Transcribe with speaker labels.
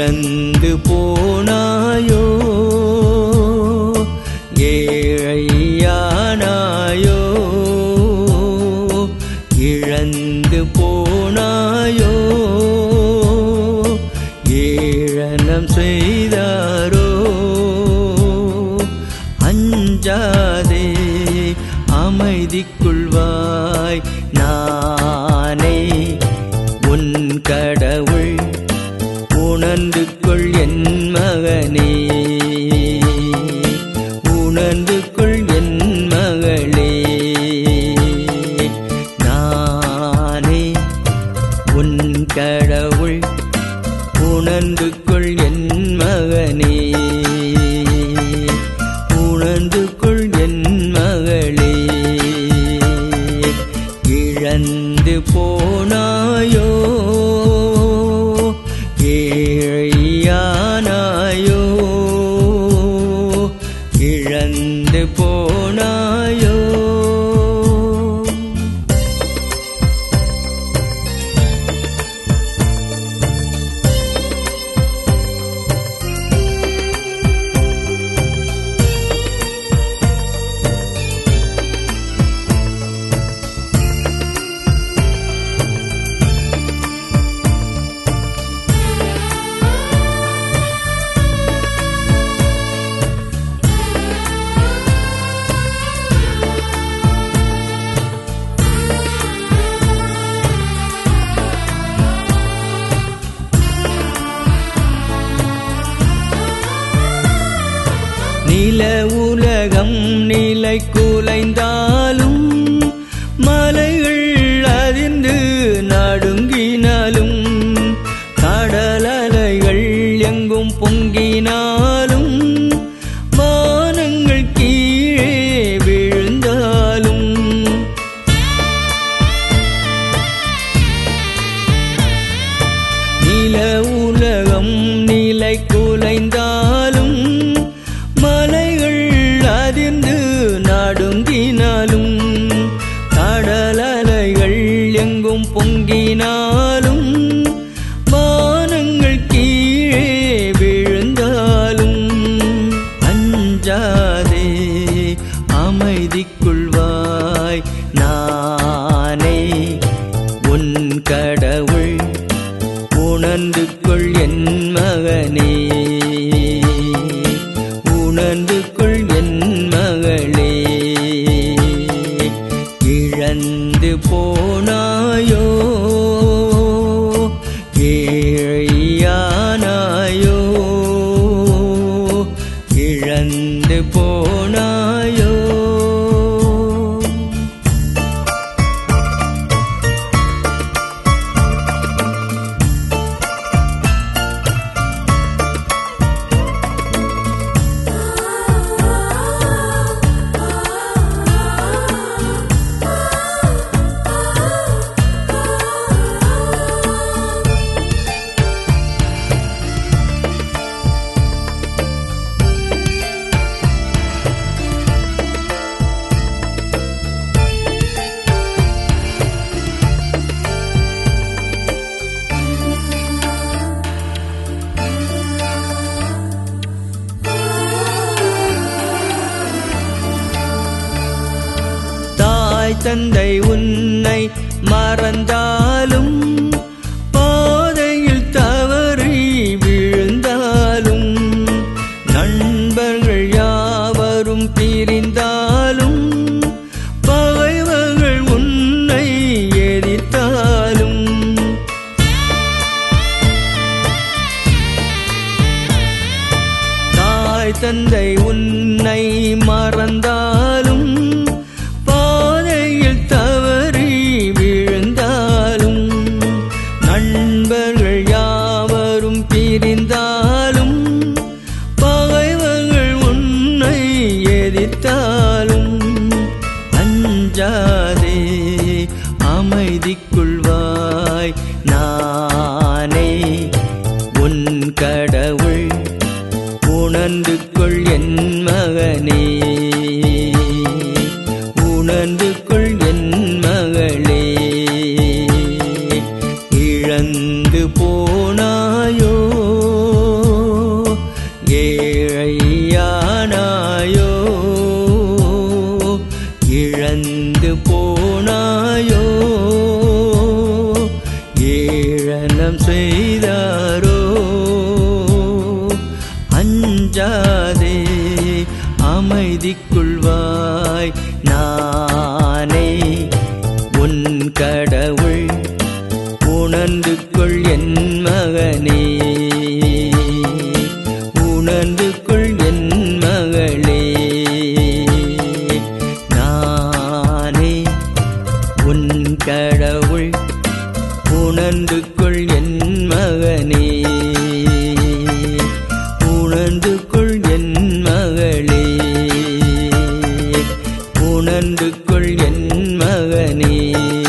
Speaker 1: இழந்து போனாயோ ஏழையானாயோ இழந்து போனாயோ ஏழனம் செய்தாரோ அஞ்சாதே அமைதிக்குள்வாய் நானே உன் கடவுள் உணர்ந்து கொள் என் மகனே உணர்ந்து கொள் என் மகளே நானே உன் கடவுள் உணர்ந்து கொள் என் மகனே உணர்ந்து கொள் என் மகளே இழந்து போனாயோ ஏழையானாயோ இழந்து போனாயோ நில உலகம் நிலை குலைந்தாலும் மலைகள் அதிர்ந்து நடுங்கினாலும் கடல் அலைகள் எங்கும் பொங்கினாலும் வானங்கள் கீழே விழுந்தாலும் நில உலகம் நிலை குலைந்தாலும் மலைகள் அதிர்ந்து நடுங்கினாலும் கடல் அலைகள் எங்கும் பொங்கினாலும் வானங்கள் கீழே விழுந்தாலும் அஞ்சாதே அமைதிக்குள்வாய் நானே உன் கடவுள் உணர்ந்து கொள் என் மகனே உணர்ந்து கொள் என் மகளே இழந்து போனாயோ ஏழையானாயோ இழந்து போனாயோ தாய் தந்தை உன்னை மறந்தாலும் பாதையில் தவறி விழுந்தாலும் நண்பர்கள் யாவரும் பிரிந்தாலும் பகைவர்கள் உன்னை எதிர்த்தாலும் தாய் தந்தை உன்னை மறந்தாலும் பாதையில் தவறி விழுந்தாலும் நண்பர்கள் யாவரும் பிரிந்தாலும் பகைவர்கள் உன்னை எதிர்த்தாலும் அஞ்சாதே அமைதிக்குள்வாய் நானே உன் கடவுள் உணர்ந்து கொள் என் மகனே உணர்ந்து கொள் என் மகளே இழந்து போனாயோ அற்புதம் செய்தாரோ அஞ்சாதே அமைதிக்குள்வாய் நானே உன் கடவுள் உணர்ந்து கொள் என் மகனே உணர்ந்து கொள் என் மகளே நானே உன் கடவுள் உணர்ந்து கொள் என் மகனே உணர்ந்து கொள் என் மகளே உணர்ந்து கொள் என் மகனே